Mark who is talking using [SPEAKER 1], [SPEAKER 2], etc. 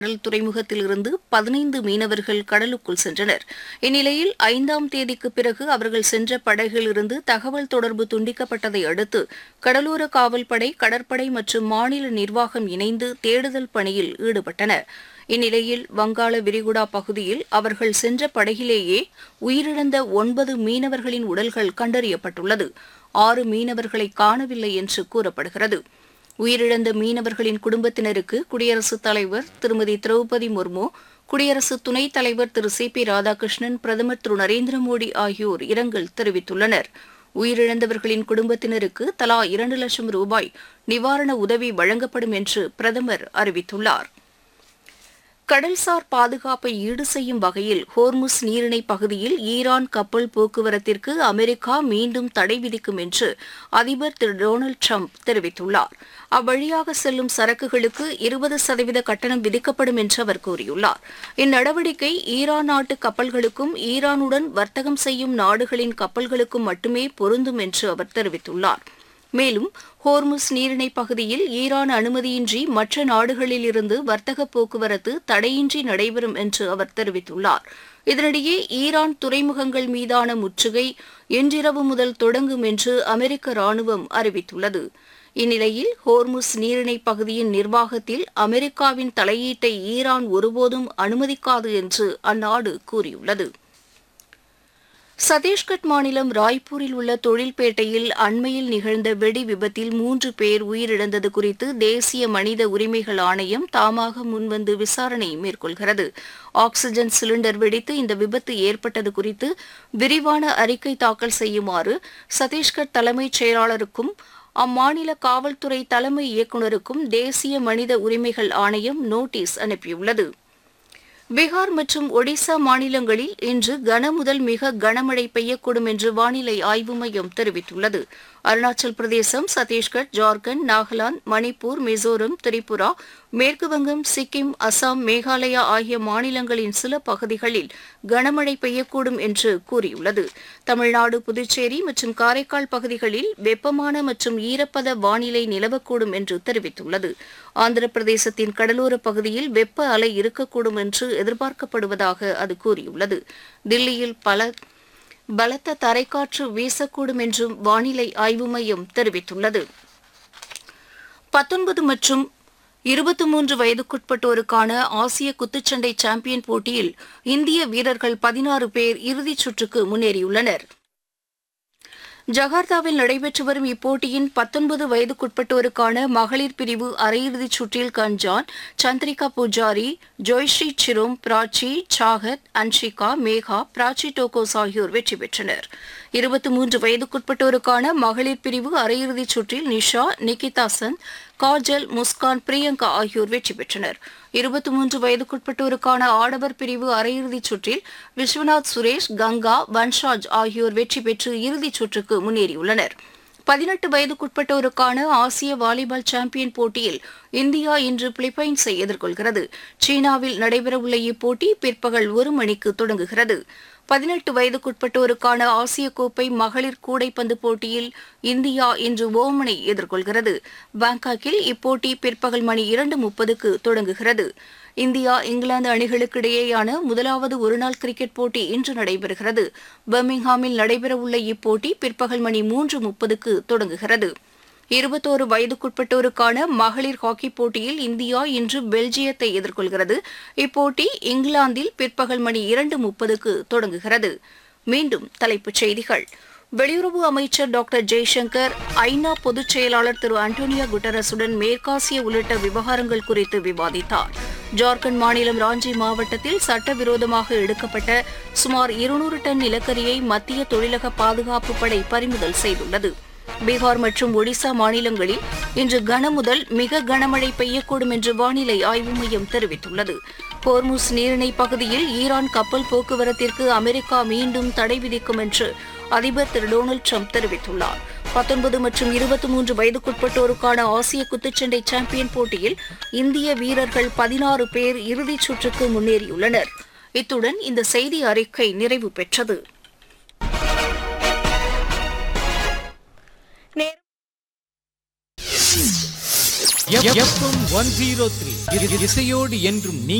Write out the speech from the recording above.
[SPEAKER 1] கடல் துறைமுகத்தில் இருந்து பதினைந்து மீனவர்கள் கடலுக்குள் சென்றனர் இந்நிலையில் ஐந்தாம் தேதிக்கு பிறகு அவர்கள் சென்ற படகில் இருந்து தகவல் தொடர்பு துண்டிக்கப்பட்டதை அடுத்து கடலோர காவல்படை கடற்படை மற்றும் மாநில நிர்வாகம் இணைந்து தேடுதல் பணியில் ஈடுபட்டனர் இந்நிலையில் வங்காள விரிகுடா பகுதியில் அவர்கள் சென்ற படகிலேயே உயிரிழந்த ஒன்பது மீனவர்களின் உடல்கள் கண்டறியப்பட்டுள்ளது ஆறு மீனவர்களை காணவில்லை என்று கூறப்படுகிறது உயிரிழந்த மீனவர்களின் குடும்பத்தினருக்கு குடியரசுத் தலைவர் திருமதி திரௌபதி முர்மு குடியரசு துணைத் தலைவர் திரு சி பி ராதாகிருஷ்ணன் பிரதமர் திரு நரேந்திர மோடி ஆகியோர் இரங்கல் தெரிவித்துள்ளனர் உயிரிழந்தவர்களின் குடும்பத்தினருக்கு தலா இரண்டு லட்சம் ரூபாய் நிவாரண உதவி வழங்கப்படும் என்று பிரதமர் அறிவித்துள்ளார் கடல்சார் பாதுகாப்பை ஈடு செய்யும் வகையில் ஹோர்முஸ் நீரிணை பகுதியில் ஈரான் கப்பல் போக்குவரத்திற்கு அமெரிக்கா மீண்டும் தடை விதிக்கும் என்று அதிபர் திரு டொனால்டு ட்ரம்ப் தெரிவித்துள்ளார் அவ்வழியாக செல்லும் சரக்குகளுக்கு இருபது சதவீத கட்டணம் விதிக்கப்படும் என்று அவர் கூறியுள்ளார் இந்நடவடிக்கை ஈரான் நாட்டு கப்பல்களுக்கும் ஈரானுடன் வர்த்தகம் செய்யும் நாடுகளின் கப்பல்களுக்கும் மட்டுமே பொருந்தும் என்று அவர் தெரிவித்துள்ளார் மேலும் ஹோர்முஸ் நீரிணை பகுதியில் ஈரான் அனுமதியின்றி மற்ற நாடுகளில் இருந்து வர்த்தக போக்குவரத்து தடையின்றி நடைபெறும் என்று அவர் தெரிவித்துள்ளார் இதனிடையே ஈரான் துறைமுகங்கள் மீதான முற்றுகை இன்றிரவு முதல் தொடங்கும் என்று அமெரிக்க ராணுவம் அறிவித்துள்ளது இந்நிலையில் ஹோர்முஸ் நீரிணை பகுதியின் நிர்வாகத்தில் அமெரிக்காவின் தலையீட்டை ஈரான் ஒருபோதும் அனுமதிக்காது என்று அந்நாடு கூறியுள்ளது சத்தீஸ்கட் மாநிலம் ராய்ப்பூரில் உள்ள தொழில்பேட்டையில் அண்மையில் நிகழ்ந்த வெடி விபத்தில் மூன்று பேர் உயிரிழந்தது குறித்து தேசிய மனித உரிமைகள் ஆணையம் தாமாக முன்வந்து விசாரணை மேற்கொள்கிறது ஆக்ஸிஜன் சிலிண்டர் வெடித்து இந்த விபத்து ஏற்பட்டது குறித்து விரிவான அறிக்கை தாக்கல் செய்யுமாறு சத்தீஸ்கட் தலைமைச் செயலாளருக்கும் அம்மாநில காவல்துறை தலைமை இயக்குநருக்கும் தேசிய மனித உரிமைகள் ஆணையம் நோட்டீஸ் அனுப்பியுள்ளது பீகார் மற்றும் ஒடிசா மாநிலங்களில் இன்று கன முதல் மிக கனமழை பெய்யக்கூடும் என்று வானிலை ஆய்வு மையம் தெரிவித்துள்ளது அருணாச்சல் பிரதேசம் சத்தீஸ்கர் ஜார்க்கண்ட் நாகாலாந்து மணிப்பூர் மிசோரம் திரிபுரா மேற்குவங்கம் சிக்கிம் அசாம் மேகாலயா ஆகிய மாநிலங்களின் சில பகுதிகளில் கனமழை பெய்யக்கூடும் என்று கூறியுள்ளது தமிழ்நாடு புதுச்சேரி மற்றும் காரைக்கால் பகுதிகளில் வெப்பமான மற்றும் ஈரப்பத வானிலை நிலவக்கூடும் என்று தெரிவித்துள்ளது ஆந்திர பிரதேசத்தின் கடலோர பகுதியில் வெப்ப அலை இருக்கக்கூடும் என்று எதிர்பார்க்கப்படுவதாக அது கூறியுள்ளது தில்லியில் பல பலத்த தரைக்காற்று வீசக்கூடும் என்றும் வானிலை ஆய்வு மையம் தெரிவித்துள்ளது பத்தொன்பது மற்றும் இருபத்தி மூன்று வயதுக்குட்பட்டோருக்கான ஆசிய குத்துச்சண்டை சாம்பியன் போட்டியில் இந்திய வீரர்கள் பதினாறு பேர் இறுதிச் சுற்றுக்கு முன்னேறியுள்ளனர் ஜகார்த்தாவில் நடைபெற்று வரும் இப்போட்டியின் பத்தொன்பது வயதுக்குட்பட்டோருக்கான மகளிர் பிரிவு அரையிறுதிச் சுற்றில் கஞ்சான் சந்திரிகா பூஜாரி ஜோய்ஸ்ரீ சிரோம் பிராச்சி சாகத் அன்ஷிகா மேகா பிராச்சி டோகோஸ் ஆகியோர் வெற்றி பெற்றனர் இருபத்தி மூன்று வயதுக்குட்பட்டோருக்கான மகளிர் பிரிவு அரையிறுதிச் சுற்றில் நிஷா நிகிதா சந்த் காஜல் முஸ்கான் பிரியங்கா ஆகியோர் வெற்றி பெற்றனர் இருபத்தி மூன்று வயதுக்குட்பட்டோருக்கான ஆடவர் பிரிவு அரையிறுதிச் சுற்றில் விஸ்வநாத் சுரேஷ் கங்கா வன்ஷாஜ் ஆகியோர் வெற்றி பெற்று இறுதிச் சுற்றுக்கு முன்னேறியுள்ளனர் பதினெட்டு வயதுக்குட்பட்டோருக்கான ஆசிய வாலிபால் சாம்பியன் போட்டியில் இந்தியா இன்று பிலிப்பைன்ஸை எதிர்கொள்கிறது சீனாவில் நடைபெறவுள்ள இப்போட்டி பிற்பகல் ஒரு மணிக்கு தொடங்குகிறது பதினெட்டு வயதுக்குட்பட்டோருக்கான ஆசிய கோப்பை மகளிர் கூடைப்பந்து போட்டியில் இந்தியா இன்று ஓமனை எதிர்கொள்கிறது பாங்காக்கில் இப்போட்டி பிற்பகல் மணி இரண்டு முப்பதுக்கு தொடங்குகிறது இந்தியா இங்கிலாந்து அணிகளுக்கு இடையேயான முதலாவது ஒருநாள் கிரிக்கெட் போட்டி இன்று நடைபெறுகிறது பர்மிங்ஹாமில் நடைபெறவுள்ள இப்போட்டி பிற்பகல் மணி மூன்று முப்பதுக்கு தொடங்குகிறது இருபத்தோரு வயதுக்குட்பட்டோருக்கான மகளிர் ஹாக்கி போட்டியில் இந்தியா இன்று பெல்ஜியத்தை எதிர்கொள்கிறது இப்போட்டி இங்கிலாந்தில் பிற்பகல் மணி இரண்டு முப்பதுக்கு தொடங்குகிறது மீண்டும் தலைப்புச் செய்திகள் வெளியுறவு அமைச்சர் டாக்டர் ஜெய்சங்கர் ஐநா பொதுச் செயலாளர் திரு அண்டோனியா குட்டரஸுடன் மேற்காசிய உள்ளிட்ட விவகாரங்கள் குறித்து விவாதித்தார் ஜார்க்கண்ட் மாநிலம் ராஞ்சி மாவட்டத்தில் சட்டவிரோதமாக எடுக்கப்பட்ட சுமார் இருநூறு டன் நிலக்கரியை மத்திய தொழிலக பாதுகாப்பு படை பறிமுதல் செய்துள்ளது பீகார் மற்றும் ஒடிசா மாநிலங்களில் இன்று கனமுதல் மிக கனமழை பெய்யக்கூடும் என்று வானிலை ஆய்வு மையம் தெரிவித்துள்ளது ஹோர்முஸ் நீரிணை பகுதியில் ஈரான் கப்பல் போக்குவரத்திற்கு அமெரிக்கா மீண்டும் தடை விதிக்கும் என்று அதிபர் திரு டொனால்டு ட்ரம்ப் தெரிவித்துள்ளார் பத்தொன்பது மற்றும் இருபத்தி மூன்று வயதுக்குட்பட்டோருக்கான ஆசிய குத்துச்சண்டை சாம்பியன் போட்டியில் இந்திய வீரர்கள் பதினாறு பேர் இறுதிச் சுற்றுக்கு முன்னேறியுள்ளனர் இத்துடன் இந்த செய்தி அறிக்கை நிறைவு பெற்றது
[SPEAKER 2] எஃப்எம் ஒன் ஜீரோ த்ரீ இசையோடு என்றும் நீ